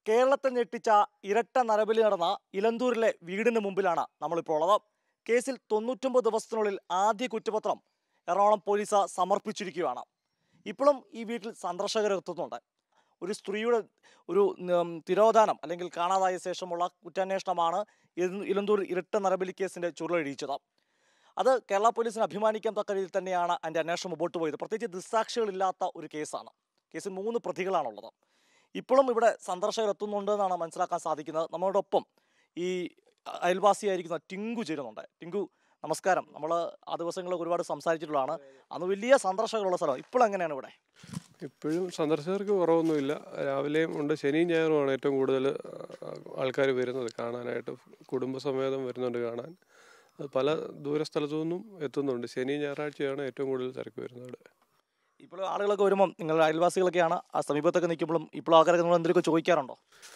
കേരളത്തെ ഞെട്ടിച്ച ഇരട്ട നരബലി നടന്ന ഇലന്തൂരിലെ വീടിന് മുമ്പിലാണ് നമ്മളിപ്പോൾ ഉള്ളത് കേസിൽ തൊണ്ണൂറ്റൊമ്പത് ദിവസത്തിനുള്ളിൽ ആദ്യ കുറ്റപത്രം എറണാകുളം പോലീസ് സമർപ്പിച്ചിരിക്കുകയാണ് ഇപ്പോഴും ഈ വീട്ടിൽ സന്ദർശകർ എത്തുന്നുണ്ട് ഒരു സ്ത്രീയുടെ ഒരു ഉം, തിരോധാനം അല്ലെങ്കിൽ കാണാതായ ശേഷമുള്ള കുറ്റാന്വേഷണമാണ് ഇല- ഇലന്തൂർ ഇരട്ട നരബലി കേസിന്റെ ചുരുളഴിയിച്ചത് അത് കേരള പോലീസിന് അഭിമാനിക്കാൻ തക്ക രീതിയിൽ തന്നെയാണ് അതിന്റെ അന്വേഷണം മുമ്പോട്ട് പോയത് പ്രത്യേകിച്ച് ദൃസാക്ഷികളില്ലാത്ത ഒരു കേസാണ് കേസിൽ മൂന്ന് പ്രതികളാണുള്ളത് ഇപ്പോഴും ഇവിടെ സന്ദർശകർ എത്തുന്നുണ്ട് എന്നാണ് മനസ്സിലാക്കാൻ സാധിക്കുന്നത് നമ്മളോടൊപ്പം ഈ അയൽവാസിയായിരിക്കുന്ന ടിങ്കു ചേരുന്നുണ്ട് ടിങ്കു നമസ്കാരം നമ്മൾ ആ ദിവസങ്ങളിൽ ഒരുപാട് സംസാരിച്ചിട്ടുള്ളതാണ് അന്ന് വലിയ സന്ദർശകരുള്ള സ്ഥലം ഇപ്പോൾ എങ്ങനെയാണ് ഇവിടെ ഇപ്പോഴും സന്ദർശകർക്ക് കുറവൊന്നുമില്ല രാവിലെയും ഉണ്ട് ശനിയും ഞായറുമാണ് ഏറ്റവും കൂടുതൽ ആൾക്കാർ വരുന്നത് കാണാനായിട്ട് കുടുംബസമേതം വരുന്നുണ്ട് കാണാൻ അത് പല ദൂര സ്ഥലത്തു നിന്നും എത്തുന്നുണ്ട് ശനി ഞായറാഴ്ചയാണ് ഏറ്റവും കൂടുതൽ തിരക്ക് വരുന്നത് ഇപ്പോൾ ആളുകളൊക്കെ വരുമ്പം നിങ്ങളുടെ അയൽവാസികളൊക്കെയാണ് ആ സമീപത്തൊക്കെ നിൽക്കുമ്പോഴും ഇപ്പോൾ ആൾക്കാരൊക്കെ നിങ്ങൾ എന്തെങ്കിലുമൊക്കെ ചോദിക്കാറുണ്ടോ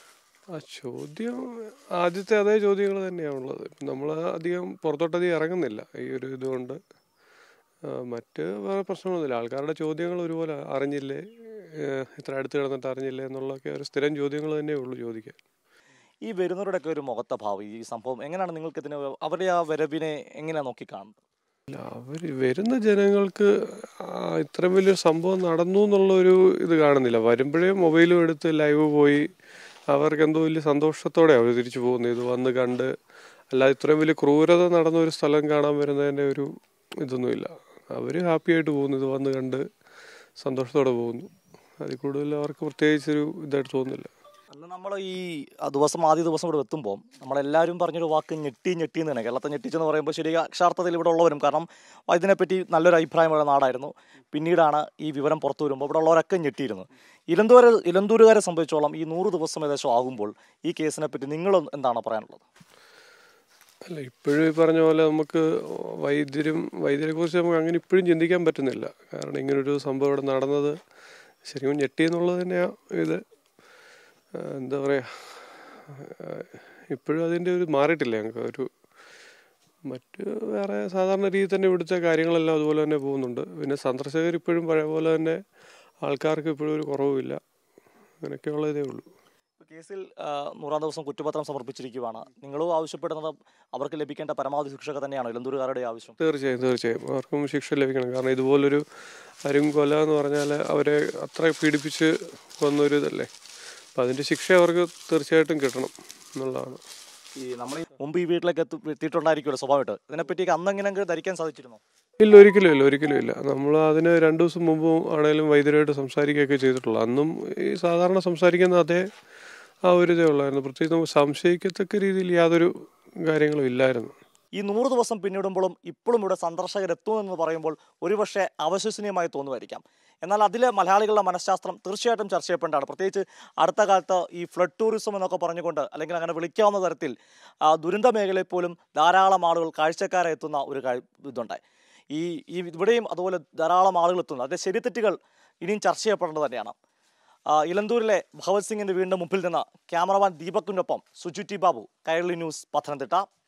ആ ചോദ്യം ആദ്യത്തെ അതേ ചോദ്യങ്ങൾ തന്നെയാണുള്ളത് നമ്മൾ അധികം പുറത്തോട്ടധികം ഇറങ്ങുന്നില്ല ഈ ഒരു ഇതുകൊണ്ട് ആ, മറ്റ് വേറെ പ്രശ്നമൊന്നുമില്ല ആൾക്കാരുടെ ചോദ്യങ്ങൾ ഒരുപോലെ അറിഞ്ഞില്ലേ ഏഹ്, ഇത്ര അടുത്ത് കിടന്നിട്ട് അറിഞ്ഞില്ലേ എന്നുള്ളതൊക്കെ ഒരു സ്ഥിരം ചോദ്യങ്ങൾ തന്നെ ഉള്ളൂ ചോദിക്കാൻ ഈ വരുന്നവരുടെയൊക്കെ ഒരു മുഖത്തെ ഭാവം ഈ സംഭവം എങ്ങനെയാണ് നിങ്ങൾക്ക് ഇതിന് അവരുടെ ആ വരവിനെ എങ്ങനെയാണ് നോക്കിക്കാണുന്നത് അല്ല അവർ വരുന്ന ജനങ്ങൾക്ക് ആ, ഇത്രയും വലിയൊരു സംഭവം നടന്നു എന്നുള്ള ഒരു ഇത് കാണുന്നില്ല വരുമ്പോഴേ മൊബൈലും എടുത്ത് ലൈവ് പോയി അവർക്ക് എന്തോ വലിയ സന്തോഷത്തോടെ അവർ തിരിച്ചു പോകുന്നത് ഇത് വന്ന് കണ്ട് അല്ലാതെ ഇത്രയും വലിയ ക്രൂരത നടന്ന ഒരു സ്ഥലം കാണാൻ വരുന്നതിൻ്റെ ഒരു ഇതൊന്നുമില്ല അവർ ഹാപ്പി ആയിട്ട് പോകുന്നു ഇത് വന്ന് കണ്ട് സന്തോഷത്തോടെ പോകുന്നു അതിൽ കൂടുതൽ അവർക്ക് പ്രത്യേകിച്ചൊരു ഇതായിട്ട് തോന്നുന്നില്ല അന്ന് നമ്മൾ ഈ ആ ദിവസം ആദ്യ ദിവസം ഇവിടെ എത്തുമ്പോൾ നമ്മളെല്ലാവരും പറഞ്ഞൊരു വാക്ക് ഞെട്ടി ഞെട്ടി എന്ന് തന്നെ കേരളത്തെ ഞെട്ടിച്ചെന്ന് പറയുമ്പോൾ ശരി അക്ഷാർത്ഥത്തിൽ ഇവിടെ ഉള്ളവരും കാരണം ഇതിനെപ്പറ്റി നല്ലൊരു അഭിപ്രായമുള്ള നാടായിരുന്നു പിന്നീടാണ് ഈ വിവരം പുറത്തു വരുമ്പോൾ ഇവിടെ ഉള്ളവരൊക്കെ ഞെട്ടിയിരുന്നു ഇലന്തൂർ ഇലന്തൂരുകാരെ സംബന്ധിച്ചോളം ഈ നൂറ് ദിവസം ഏകദേശം ആകുമ്പോൾ ഈ കേസിനെ പറ്റി നിങ്ങൾ എന്താണ് പറയാനുള്ളത് അല്ല ഇപ്പോഴും ഈ പറഞ്ഞ പോലെ നമുക്ക് വൈദ്യരും വൈദ്യരെ കുറിച്ച് നമുക്ക് അങ്ങനെ ഇപ്പോഴും ചിന്തിക്കാൻ പറ്റുന്നില്ല കാരണം ഇങ്ങനൊരു സംഭവം ഇവിടെ നടന്നത് ശരിക്കും ഞെട്ടി എന്നുള്ളത് തന്നെയാണ് ഇത് ആ, എന്താ പറയുക ഇപ്പോഴും അതിൻ്റെ ഒരു മാറിയിട്ടില്ല ഞങ്ങൾക്ക് ഒരു മറ്റ് വേറെ സാധാരണ രീതിയിൽ തന്നെ ഇവിടുത്തെ കാര്യങ്ങളെല്ലാം അതുപോലെ തന്നെ പോകുന്നുണ്ട് പിന്നെ സന്ദർശകർ ഇപ്പോഴും പഴയ പോലെ തന്നെ ആൾക്കാർക്ക് ഇപ്പോഴും ഒരു കുറവുമില്ല അങ്ങനെയൊക്കെയുള്ള ഇതേ ഉള്ളൂ കേസിൽ ആ, നൂറാം ദിവസം കുറ്റപത്രം സമർപ്പിച്ചിരിക്കുകയാണ് നിങ്ങളും ആവശ്യപ്പെടുന്നത് അവർക്ക് ലഭിക്കേണ്ട പരമാവധി ശിക്ഷക തന്നെയാണ് ഇലന്തൂരുകാരുടെ ആവശ്യം തീർച്ചയായും തീർച്ചയായും അവർക്കും ശിക്ഷ ലഭിക്കണം കാരണം ഇതുപോലൊരു അരും കൊല എന്ന് പറഞ്ഞാൽ അവരെ അത്ര പീഡിപ്പിച്ച് കൊന്നൊരു ഇതല്ലേ അപ്പം അതിൻ്റെ ശിക്ഷ അവർക്ക് തീർച്ചയായിട്ടും കിട്ടണം എന്നുള്ളതാണ് ഈ നമ്മൾ മുമ്പ് ഈ വീട്ടിലേക്ക് എത്തി എത്തിയിട്ടുണ്ടായിരിക്കുമല്ലോ സ്വാഭാവികമായിട്ട് ഇതിനെപ്പറ്റി അന്നെങ്ങനെയെങ്കിലും ധരിക്കാൻ സാധിച്ചിരുന്നോ ഇല്ല ഒരിക്കലും ഇല്ല ഒരിക്കലും ഇല്ല നമ്മൾ അതിന് രണ്ട് ദിവസം മുമ്പും ആണെങ്കിലും വൈദ്യരായിട്ട് സംസാരിക്കുകയൊക്കെ ചെയ്തിട്ടുള്ളൂ അന്നും ഈ സാധാരണ സംസാരിക്കുന്ന അതേ ആ ഒരു ഇതേ ഉള്ളായിരുന്നു പ്രത്യേകിച്ച് നമുക്ക് സംശയിക്കത്തക്ക രീതിയിൽ യാതൊരു കാര്യങ്ങളും ഇല്ലായിരുന്നു ഈ നൂറ് ദിവസം പിന്നിടുമ്പോഴും ഇപ്പോഴും ഇവിടെ സന്ദർശകർ എത്തുമെന്ന് പറയുമ്പോൾ ഒരുപക്ഷെ അവിശ്വസനീയമായി തോന്നുമായിരിക്കാം എന്നാൽ അതിലെ മലയാളികളുടെ മനഃശാസ്ത്രം തീർച്ചയായിട്ടും ചർച്ച ചെയ്യപ്പെട്ടാണ് പ്രത്യേകിച്ച് അടുത്ത കാലത്ത് ഈ ഫ്ലഡ് ടൂറിസം എന്നൊക്കെ പറഞ്ഞുകൊണ്ട് അല്ലെങ്കിൽ അങ്ങനെ വിളിക്കാവുന്ന തരത്തിൽ ആ, ദുരന്ത മേഖലയിൽ പോലും ധാരാളം ആളുകൾ കാഴ്ചക്കാരെ എത്തുന്ന ഒരു കാഴ്- ഇതുണ്ട് ഈ ഈ ഇവിടെയും അതുപോലെ ധാരാളം ആളുകൾ എത്തുന്നു അതിൻ്റെ ശരിതെറ്റുകൾ ഇനിയും ചർച്ച ചെയ്യപ്പെടേണ്ടത് തന്നെയാണ് ആ, ഇലന്തൂരിലെ ഭഗവത് സിംഗിന്റെ വീടിന്റെ മുമ്പിൽ നിന്ന് ക്യാമറമാൻ ദീപക്കിനൊപ്പം സുജു ടി ബാബു കൈരളി ന്യൂസ് പത്തനംതിട്ട